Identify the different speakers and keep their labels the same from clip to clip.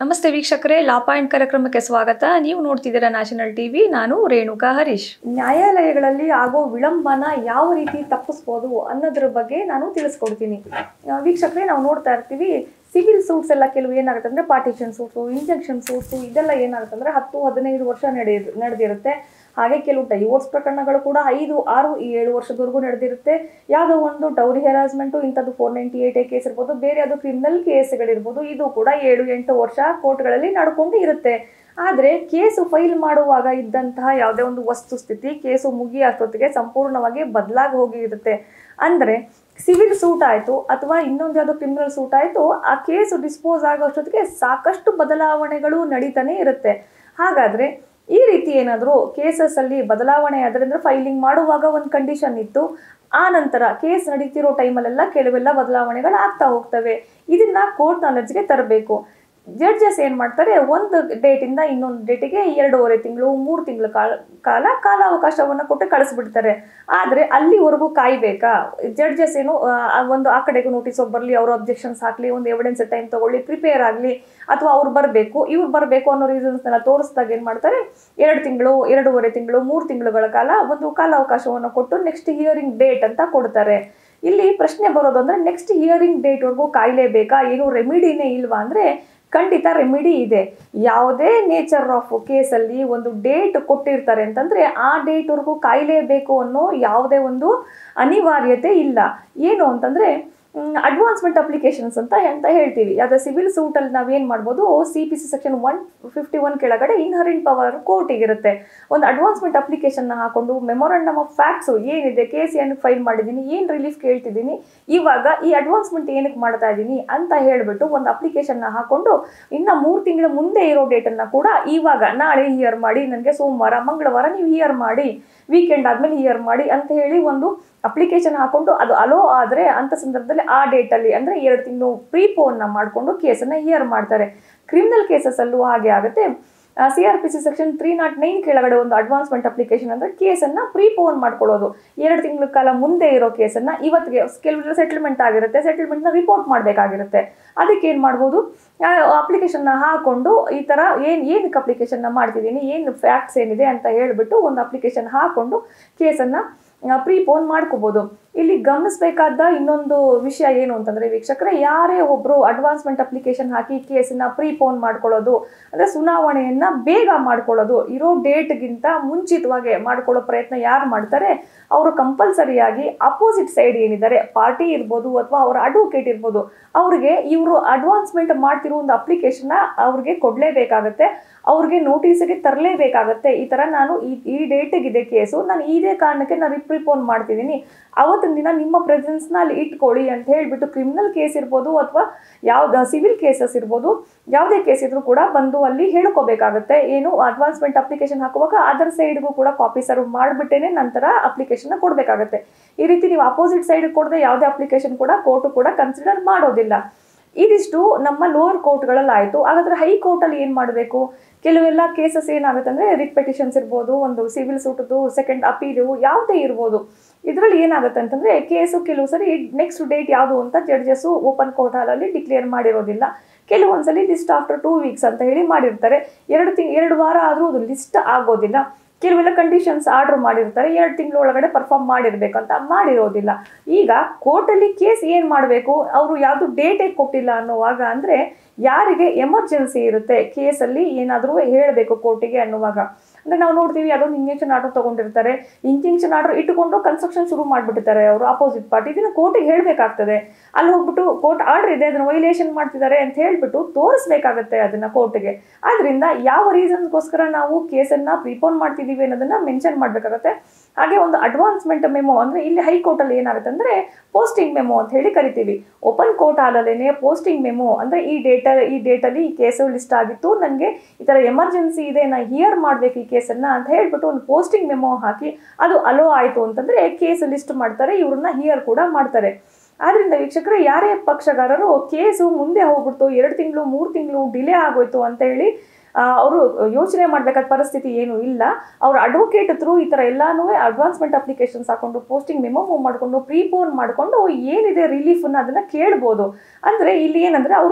Speaker 1: ನಮಸ್ತೆ ವೀಕ್ಷಕರೇ ಲಾ ಪಾಯಿಂಟ್ ಕಾರ್ಯಕ್ರಮಕ್ಕೆ ಸ್ವಾಗತ ನೀವು ನೋಡ್ತಿದ್ದೀರಾ ನ್ಯಾಷನಲ್ ಟಿವಿ ನಾನು ರೇಣುಕಾ ಹರೀಶ್ ನ್ಯಾಯಾಲಯಗಳಲ್ಲಿ ಆಗೋ ವಿಳಂಬನ ಯಾವ ರೀತಿ ತಪ್ಪಿಸ್ಬೋದು ಅನ್ನೋದ್ರ ಬಗ್ಗೆ ನಾನು ತಿಳಿಸ್ಕೊಡ್ತೀನಿ ಆ, ವೀಕ್ಷಕರೇ ನಾವು ನೋಡ್ತಾ ಇರ್ತೀವಿ ಸಿವಿಲ್ ಸೂಟ್ಸ್ ಎಲ್ಲ ಕೆಲವು ಏನಾಗುತ್ತೆ ಅಂದ್ರೆ ಪಾರ್ಟಿಷನ್ ಸೂಟ್ಸು ಇಂಜೆಕ್ಷನ್ ಸೂಟ್ಸು ಇದೆಲ್ಲ ಏನಾಗುತ್ತೆ ಅಂದ್ರೆ ಹತ್ತು ಹದಿನೈದು ವರ್ಷ ನಡೆಯ ನಡೆದಿರುತ್ತೆ ಹಾಗೆ ಕೆಲವು ಡೈವೋರ್ಸ್ ಪ್ರಕರಣಗಳು ಕೂಡ ಐದು ಆರು ಏಳು ವರ್ಷದವರೆಗೂ ನಡೆದಿರುತ್ತೆ ಯಾವುದೋ ಒಂದು ಡೌರಿ ಹೆರಾಸ್ಮೆಂಟು ಇಂಥದ್ದು four ninety eight A case ಇರ್ಬೋದು ಬೇರೆ ಅದು ಕ್ರಿಮಿನಲ್ ಕೇಸ್ಗಳಿರ್ಬೋದು ಇದು ಕೂಡ ಏಳು ಎಂಟು ವರ್ಷ ಕೋರ್ಟ್ಗಳಲ್ಲಿ ನಡ್ಕೊಂಡು ಇರುತ್ತೆ ಆದರೆ ಕೇಸು ಫೈಲ್ ಮಾಡುವಾಗ ಇದ್ದಂತಹ ಯಾವುದೇ ಒಂದು ವಸ್ತುಸ್ಥಿತಿ ಕೇಸು ಮುಗಿಯೋ ಅಷ್ಟೊತ್ತಿಗೆ ಸಂಪೂರ್ಣವಾಗಿ ಬದಲಾಗಿ ಹೋಗಿರುತ್ತೆ ಅಂದರೆ ಸಿವಿಲ್ ಸೂಟ್ ಆಯಿತು ಅಥವಾ ಇನ್ನೊಂದು ಯಾವುದೋ ಕ್ರಿಮಿನಲ್ ಸೂಟ್ ಆಯಿತು ಆ ಕೇಸು ಡಿಸ್ಪೋಸ್ ಆಗೋ ಅಷ್ಟೊತ್ತಿಗೆ ಸಾಕಷ್ಟು ಬದಲಾವಣೆಗಳು ನಡೀತಾನೆ ಇರುತ್ತೆ ಹಾಗಾದರೆ ಈ ರೀತಿ ಏನಾದರೂ ಕೇಸಸ್ಸಲ್ಲಿ ಬದಲಾವಣೆ ಆದರೆ ಅಂದರೆ ಫೈಲಿಂಗ್ ಮಾಡುವಾಗ ಒಂದು ಕಂಡೀಷನ್ ಇತ್ತು ಆ ನಂತರ ಕೇಸ್ ನಡೀತಿರೋ ಟೈಮಲ್ಲೆಲ್ಲ ಕೆಲವೆಲ್ಲ ಬದಲಾವಣೆಗಳು ಆಗ್ತಾ ಹೋಗ್ತವೆ ಇದನ್ನ ಕೋರ್ಟ್ ನಾಲೆಡ್ಜ್ಗೆ ತರಬೇಕು ಜಡ್ಜಸ್ ಏನು ಮಾಡ್ತಾರೆ ಒಂದು ಡೇಟಿಂದ ಇನ್ನೊಂದು ಡೇಟಿಗೆ ಎರಡೂವರೆ ತಿಂಗಳು ಮೂರು ತಿಂಗಳ ಕಾಲ ಕಾಲ ಕಾಲಾವಕಾಶವನ್ನು ಕೊಟ್ಟು ಕಳಿಸ್ಬಿಡ್ತಾರೆ ಆದರೆ ಅಲ್ಲಿವರೆಗೂ ಕಾಯ್ಬೇಕಾ ಜಡ್ಜಸ್ ಏನು ಆ, ಒಂದು ಆ ಕಡೆಗೂ ನೋಟಿಸ್ ಬರಲಿ ಅವರು ಅಬ್ಜೆಕ್ಷನ್ಸ್ ಹಾಕಲಿ ಒಂದು ಎವಿಡೆನ್ಸ್ ಟೈಮ್ ತಗೊಳ್ಳಿ ಪ್ರಿಪೇರ್ ಆಗಲಿ ಅಥವಾ ಅವ್ರು ಬರಬೇಕು ಇವ್ರು ಬರಬೇಕು ಅನ್ನೋ ರೀಸನ್ಸ್ನೆಲ್ಲ ತೋರಿಸಿದಾಗ ಏನು ಮಾಡ್ತಾರೆ ಎರಡು ತಿಂಗಳು ಎರಡೂವರೆ ತಿಂಗಳು ಮೂರು ತಿಂಗಳುಗಳ ಕಾಲ ಒಂದು ಕಾಲಾವಕಾಶವನ್ನು ಕೊಟ್ಟು ನೆಕ್ಸ್ಟ್ ಹಿಯರಿಂಗ್ ಡೇಟ್ ಅಂತ ಕೊಡ್ತಾರೆ ಇಲ್ಲಿ ಪ್ರಶ್ನೆ ಬರೋದು ಅಂದರೆ ನೆಕ್ಸ್ಟ್ ಹಿಯರಿಂಗ್ ಡೇಟ್ವರೆಗೂ ಕಾಯಲೇಬೇಕಾ ಏನು ರೆಮಿಡಿನೇ ಇಲ್ವಾ ಅಂದರೆ ಖಂಡಿತ ರೆಮಿಡಿ ಇದೆ ಯಾವುದೇ ನೇಚರ್ ಆಫ್ ಕೇಸಲ್ಲಿ ಒಂದು ಡೇಟ್ ಕೊಟ್ಟಿರ್ತಾರೆ ಅಂತಂದರೆ ಆ ಡೇಟ್ವರೆಗೂ ಕಾಯಲೇಬೇಕು ಅನ್ನೋ ಯಾವುದೇ ಒಂದು ಅನಿವಾರ್ಯತೆ ಇಲ್ಲ ಏನು ಅಂತಂದರೆ ಅಡ್ವಾನ್ಸ್ಮೆಂಟ್ ಅಪ್ಲಿಕೇಶನ್ಸ್ ಅಂತ ಅಂತ ಹೇಳ್ತೀವಿ ಯಾವುದೇ ಸಿವಿಲ್ ಸೂಟಲ್ಲಿ ನಾವೇನು ಮಾಡ್ಬೋದು C P C section one fifty one ಕೆಳಗಡೆ ಇನ್ಹರೆಂಟ್ ಪವರ್ ಕೋರ್ಟಿಗಿರುತ್ತೆ ಒಂದು ಅಡ್ವಾನ್ಸ್ಮೆಂಟ್ ಅಪ್ಲಿಕೇಶನ್ನ ಹಾಕೊಂಡು ಮೆಮೊರಂಡಮ್ ಆಫ್ ಫ್ಯಾಕ್ಟ್ಸು ಏನಿದೆ ಕೇಸ್ ಏನಕ್ಕೆ ಫೈಲ್ ಮಾಡಿದ್ದೀನಿ ಏನು ರಿಲೀಫ್ ಕೇಳ್ತಿದ್ದೀನಿ ಇವಾಗ ಈ ಅಡ್ವಾನ್ಸ್ಮೆಂಟ್ ಏನಕ್ಕೆ ಮಾಡ್ತಾ ಇದ್ದೀನಿ ಅಂತ ಹೇಳಿಬಿಟ್ಟು ಒಂದು ಅಪ್ಲಿಕೇಶನ್ನ ಹಾಕೊಂಡು ಇನ್ನು ಮೂರು ತಿಂಗಳ ಮುಂದೆ ಇರೋ ಡೇಟನ್ನು ಕೂಡ ಇವಾಗ ನಾಳೆ ಹಿಯರ್ ಮಾಡಿ ನನಗೆ ಸೋಮವಾರ ಮಂಗಳವಾರ ನೀವು ಹಿಯರ್ ಮಾಡಿ ವೀಕೆಂಡ್ ಆದಮೇಲೆ ಹಿಯರ್ ಮಾಡಿ ಅಂತ ಹೇಳಿ ಒಂದು ಅಪ್ಲಿಕೇಶನ್ ಹಾಕೊಂಡು ಅದು ಅಲೋ ಆದರೆ ಅಂಥ ಸಂದರ್ಭದಲ್ಲಿ ಆ ಡೇಟಲ್ಲಿ ಅಂದರೆ ಎರಡು ತಿಂಗಳು ಪ್ರೀಪೋನ್ನ ಮಾಡಿಕೊಂಡು ಕೇಸನ್ನು ಹಿಯರ್ ಮಾಡ್ತಾರೆ ಕ್ರಿಮಿನಲ್ ಕೇಸಸ್ಸಲ್ಲೂ ಹಾಗೆ ಆಗುತ್ತೆ C R P C section three not nine ಕೆಳಗಡೆ ಒಂದು ಅಡ್ವಾನ್ಸ್ಮೆಂಟ್ ಅಪ್ಲಿಕೇಶನ್ ಅಂದರೆ ಕೇಸನ್ನು ಪ್ರೀಪೋನ್ ಮಾಡ್ಕೊಳ್ಳೋದು ಎರಡು ತಿಂಗಳ ಕಾಲ ಮುಂದೆ ಇರೋ ಕೇಸನ್ನು ಇವತ್ತಿಗೆ ಕೆಲವು ಸೆಟಲ್ಮೆಂಟ್ ಆಗಿರುತ್ತೆ ಸೆಟಲ್ಮೆಂಟ್ನ ರಿಪೋರ್ಟ್ ಮಾಡಬೇಕಾಗಿರುತ್ತೆ ಅದಕ್ಕೆ ಏನು ಮಾಡ್ಬೋದು ಅಪ್ಲಿಕೇಶನ್ನ ಹಾಕೊಂಡು ಈ ಥರ ಏನು ಏನಕ್ಕೆ ಅಪ್ಲಿಕೇಶನ್ನ ಮಾಡ್ತಿದ್ದೀನಿ ಏನು ಫ್ಯಾಕ್ಟ್ಸ್ ಏನಿದೆ ಅಂತ ಹೇಳಿಬಿಟ್ಟು ಒಂದು ಅಪ್ಲಿಕೇಶನ್ ಹಾಕೊಂಡು ಕೇಸನ್ನು ಪ್ರೀಪೋನ್ ಮಾಡ್ಕೋಬೋದು ಇಲ್ಲಿ ಗಮನಿಸಬೇಕಾದ ಇನ್ನೊಂದು ವಿಷಯ ಏನು ಅಂತಂದರೆ ವೀಕ್ಷಕರೇ ಯಾರೇ ಒಬ್ಬರು ಅಡ್ವಾನ್ಸ್ಮೆಂಟ್ ಅಪ್ಲಿಕೇಶನ್ ಹಾಕಿ ಕೇಸನ್ನ ಪ್ರೀಪೋನ್ ಮಾಡ್ಕೊಳ್ಳೋದು ಅಂದರೆ ಸುನಾವಣೆಯನ್ನು ಬೇಗ ಮಾಡ್ಕೊಳ್ಳೋದು ಇರೋ ಡೇಟ್ಗಿಂತ ಮುಂಚಿತವಾಗಿ ಮಾಡ್ಕೊಳ್ಳೋ ಪ್ರಯತ್ನ ಯಾರು ಮಾಡ್ತಾರೆ ಅವರು ಕಂಪಲ್ಸರಿಯಾಗಿ ಅಪೋಸಿಟ್ ಸೈಡ್ ಏನಿದ್ದಾರೆ ಪಾರ್ಟಿ ಇರ್ಬೋದು ಅಥವಾ ಅವರ ಅಡ್ವೊಕೇಟ್ ಇರ್ಬೋದು ಅವ್ರಿಗೆ ಇವರು ಅಡ್ವಾನ್ಸ್ಮೆಂಟ್ ಮಾಡ್ತಿರೋ ಒಂದು ಅಪ್ಲಿಕೇಶನ್ನ ಅವ್ರಿಗೆ ಕೊಡಲೇಬೇಕಾಗತ್ತೆ ಅವ್ರಿಗೆ ನೋಟಿಸಿಗೆ ತರಲೇಬೇಕಾಗತ್ತೆ ಈ ಥರ ನಾನು ಈ ಈ ಡೇಟಿಗಿದೆ ಕೇಸು ನಾನು ಇದೇ ಕಾರಣಕ್ಕೆ ನಾನು ರಿಪ್ರಿಪೋನ್ ಮಾಡ್ತಿದ್ದೀನಿ ಅವತ್ತಿನ ದಿನ ನಿಮ್ಮ ಪ್ರೆಸೆನ್ಸ್ನ ಅಲ್ಲಿ ಇಟ್ಕೊಳ್ಳಿ ಅಂತ ಹೇಳಿಬಿಟ್ಟು ಕ್ರಿಮಿನಲ್ ಕೇಸ್ ಇರ್ಬೋದು ಅಥವಾ ಯಾವ್ದು ಸಿವಿಲ್ ಕೇಸಸ್ ಇರ್ಬೋದು ಯಾವುದೇ ಕೇಸ್ ಇದ್ರೂ ಕೂಡ ಬಂದು ಅಲ್ಲಿ ಹೇಳ್ಕೋಬೇಕಾಗತ್ತೆ ಏನು ಅಡ್ವಾನ್ಸ್ಮೆಂಟ್ ಅಪ್ಲಿಕೇಶನ್ ಹಾಕುವಾಗ ಅದರ್ ಸೈಡ್ಗೂ ಕೂಡ ಕಾಪಿ ಸರ್ವ್ ಮಾಡಿಬಿಟ್ಟೇನೆ ನಂತರ ಅಪ್ಲಿಕೇಶನ್ನ ಕೊಡಬೇಕಾಗತ್ತೆ ಈ ರೀತಿ ನೀವು ಅಪೋಸಿಟ್ ಸೈಡ್ ಕೊಡದೆ ಯಾವುದೇ ಅಪ್ಲಿಕೇಶನ್ ಕೂಡ ಕೋರ್ಟು ಕೂಡ ಕನ್ಸಿಡರ್ ಮಾಡೋದಿಲ್ಲ ಇದಿಷ್ಟು ನಮ್ಮ ಲೋವರ್ ಕೋರ್ಟ್ಗಳಲ್ಲಿ ಆಯಿತು ಹಾಗಾದ್ರೆ ಹೈ ಕೋರ್ಟಲ್ಲಿ ಏನು ಮಾಡಬೇಕು ಕೆಲವೆಲ್ಲ ಕೇಸಸ್ ಏನಾಗುತ್ತೆ ಅಂದರೆ ರಿಟ್ ಪೆಟಿಷನ್ಸ್ ಇರ್ಬೋದು ಒಂದು ಸಿವಿಲ್ ಸೂಟದು ಸೆಕೆಂಡ್ ಅಪೀಲು ಯಾವುದೇ ಇರ್ಬೋದು ಇದರಲ್ಲಿ ಏನಾಗುತ್ತೆ ಅಂತಂದರೆ ಕೇಸು ಕೆಲವು ಸರಿ ನೆಕ್ಸ್ಟ್ ಡೇಟ್ ಯಾವುದು ಅಂತ ಜಡ್ಜಸ್ಸು ಓಪನ್ ಕೋರ್ಟ್ ಹಾಲಲ್ಲಿ ಡಿಕ್ಲೇರ್ ಮಾಡಿರೋದಿಲ್ಲ ಕೆಲವೊಂದ್ಸಲಿ ಲಿಸ್ಟ್ ಆಫ್ಟರ್ ಟೂ ವೀಕ್ಸ್ ಅಂತ ಹೇಳಿ ಮಾಡಿರ್ತಾರೆ ಎರಡು ತಿಂಗ್ ಎರಡು ವಾರ ಆದರೂ ಅದು ಲಿಸ್ಟ್ ಆಗೋದಿಲ್ಲ ಕೆಲವೆಲ್ಲ ಕಂಡೀಷನ್ಸ್ ಆರ್ಡರ್ ಮಾಡಿರ್ತಾರೆ ಎರಡು ತಿಂಗಳ ಒಳಗಡೆ ಪರ್ಫಾರ್ಮ್ ಮಾಡಿರ್ಬೇಕಂತ ಮಾಡಿರೋದಿಲ್ಲ ಈಗ ಕೋರ್ಟಲ್ಲಿ ಕೇಸ್ ಏನು ಮಾಡಬೇಕು ಅವರು ಯಾವುದು ಡೇಟೇ ಕೊಟ್ಟಿಲ್ಲ ಅನ್ನೋವಾಗ ಅಂದರೆ ಯಾರಿಗೆ ಎಮರ್ಜೆನ್ಸಿ ಇರುತ್ತೆ ಕೇಸಲ್ಲಿ ಏನಾದರೂ ಹೇಳಬೇಕು ಕೋರ್ಟಿಗೆ ಅನ್ನುವಾಗ ಅಂದರೆ ನಾವು ನೋಡ್ತೀವಿ ಅದೊಂದು ಇಂಜೆಕ್ಷನ್ ಆರ್ಡರ್ ತೊಗೊಂಡಿರ್ತಾರೆ ಇಂಜೆಕ್ಷನ್ ಆರ್ಡರ್ ಇಟ್ಟುಕೊಂಡು ಕನ್ಸ್ಟ್ರಕ್ಷನ್ ಶುರು ಮಾಡಿಬಿಟ್ಟಿರ್ತಾರೆ ಅವರು ಅಪೋಸಿಟ್ ಪಾರ್ಟಿ ಇದನ್ನು ಕೋರ್ಟಿಗೆ ಹೇಳಬೇಕಾಗ್ತದೆ ಅಲ್ಲಿ ಹೋಗ್ಬಿಟ್ಟು ಕೋರ್ಟ್ ಆರ್ಡರ್ ಇದೆ ಅದನ್ನು ವೈಲೇಷನ್ ಮಾಡ್ತಿದ್ದಾರೆ ಅಂತ ಹೇಳ್ಬಿಟ್ಟು ತೋರಿಸ್ಬೇಕಾಗತ್ತೆ ಅದನ್ನು ಕೋರ್ಟ್ಗೆ ಆದ್ದರಿಂದ ಯಾವ ರೀಸನ್ಸ್ಗೋಸ್ಕರ ನಾವು ಕೇಸನ್ನು ಪ್ರಿಪೋನ್ ಮಾಡ್ತಿದ್ದೀವಿ ಅನ್ನೋದನ್ನ ಮೆನ್ಷನ್ ಮಾಡಬೇಕಾಗತ್ತೆ ಹಾಗೆ ಒಂದು ಅಡ್ವಾನ್ಸ್ಮೆಂಟ್ ಮೆಮೊ ಅಂದರೆ ಇಲ್ಲಿ ಹೈಕೋರ್ಟಲ್ಲಿ ಏನಾಗುತ್ತೆ ಅಂದರೆ ಪೋಸ್ಟಿಂಗ್ ಮೆಮೊ ಅಂತ ಹೇಳಿ ಕರಿತೀವಿ ಓಪನ್ ಕೋರ್ಟ್ ಹಾಲಲ್ಲೇ ಪೋಸ್ಟಿಂಗ್ ಮೆಮೊ ಅಂದರೆ ಈ ಡೇಟ ಈ ಡೇಟಲ್ಲಿ ಈ ಕೇಸು ಲಿಸ್ಟ್ ಆಗಿತ್ತು ನನಗೆ ಈ ಥರ ಎಮರ್ಜೆನ್ಸಿ ಇದೆ ನಾನು ಹಿಯರ್ ಮಾಡಬೇಕು ಈ ಕೇಸನ್ನು ಅಂತ ಹೇಳ್ಬಿಟ್ಟು ಒಂದು ಪೋಸ್ಟಿಂಗ್ ಮೆಮೊ ಹಾಕಿ ಅದು ಅಲೋ ಆಯಿತು ಅಂತಂದರೆ ಕೇಸ್ ಲಿಸ್ಟ್ ಮಾಡ್ತಾರೆ ಇವ್ರನ್ನ ಹಿಯರ್ ಕೂಡ ಮಾಡ್ತಾರೆ ಆದ್ರಿಂದ ವೀಕ್ಷಕರೇ ಯಾರೇ ಪಕ್ಷಗಾರರು ಕೇಸು ಮುಂದೆ ಹೋಗ್ಬಿಡ್ತು ಎರಡು ತಿಂಗಳು ಮೂರು ತಿಂಗಳು ಡಿಲೇ ಆಗೋಯ್ತು ಅಂತ ಹೇಳಿ ಅವರು ಯೋಚನೆ ಮಾಡಬೇಕಾದ ಪರಿಸ್ಥಿತಿ ಏನು ಇಲ್ಲ ಅವ್ರ ಅಡ್ವೊಕೇಟ್ ಥ್ರೂ ಈ ಥರ ಎಲ್ಲಾನು ಅಡ್ವಾನ್ಸ್ಮೆಂಟ್ ಅಪ್ಲಿಕೇಶನ್ಸ್ ಹಾಕೊಂಡು ಪೋಸ್ಟಿಂಗ್ ಮೆಮೊ ಮೂವ್ ಮಾಡಿಕೊಂಡು ಪ್ರೀಪೋನ್ ಮಾಡಿಕೊಂಡು ಏನಿದೆ ರಿಲೀಫನ್ನು ಅದನ್ನು ಕೇಳ್ಬೋದು ಅಂದರೆ ಇಲ್ಲಿ ಏನಂದರೆ ಅವರು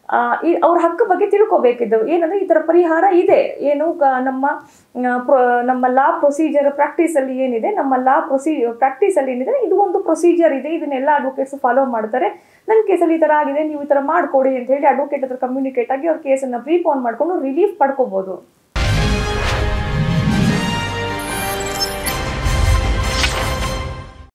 Speaker 1: ಆ, ಈ ಅವ್ರ ಹಕ್ಕು ಬಗ್ಗೆ ತಿಳ್ಕೊಬೇಕಿದ್ದು ಏನಂದ್ರೆ ಈ ತರ ಪರಿಹಾರ ಇದೆ ಏನು ಗ- ನಮ್ಮ ಆ, ಪ್ರ- ನಮ್ಮ ಲಾ ಪ್ರೊಸೀಜರ್ ಪ್ರಾಕ್ಟೀಸ್ ಅಲ್ಲಿ ಏನಿದೆ ನಮ್ಮ ಲಾ ಪ್ರೊಸೀ ಪ್ರಾಕ್ಟೀಸ್ ಅಲ್ಲಿ ಏನಿದೆ ಇದು ಒಂದು ಪ್ರೊಸೀಜರ್ ಇದೆ ಇದನ್ನೆಲ್ಲ ಅಡ್ವೊಕೇಟ್ಸ್ ಫಾಲೋ ಮಾಡ್ತಾರೆ ನನ್ನ ಕೇಸಲ್ಲಿ ಈ ತರ ಆಗಿದೆ ನೀವು ಈ ತರ ಮಾಡ್ಕೊಡಿ ಅಂತ ಹೇಳಿ ಅಡ್ವೊಕೇಟ್ ಹತ್ರ ಕಮ್ಯುನಿಕೇಟ್ ಆಗಿ ಅವ್ರ ಕೇಸನ್ನ ಪ್ರೀಪೋನ್ ಮಾಡ್ಕೊಂಡು ರಿಲೀಫ್ ಪಡ್ಕೋಬಹುದು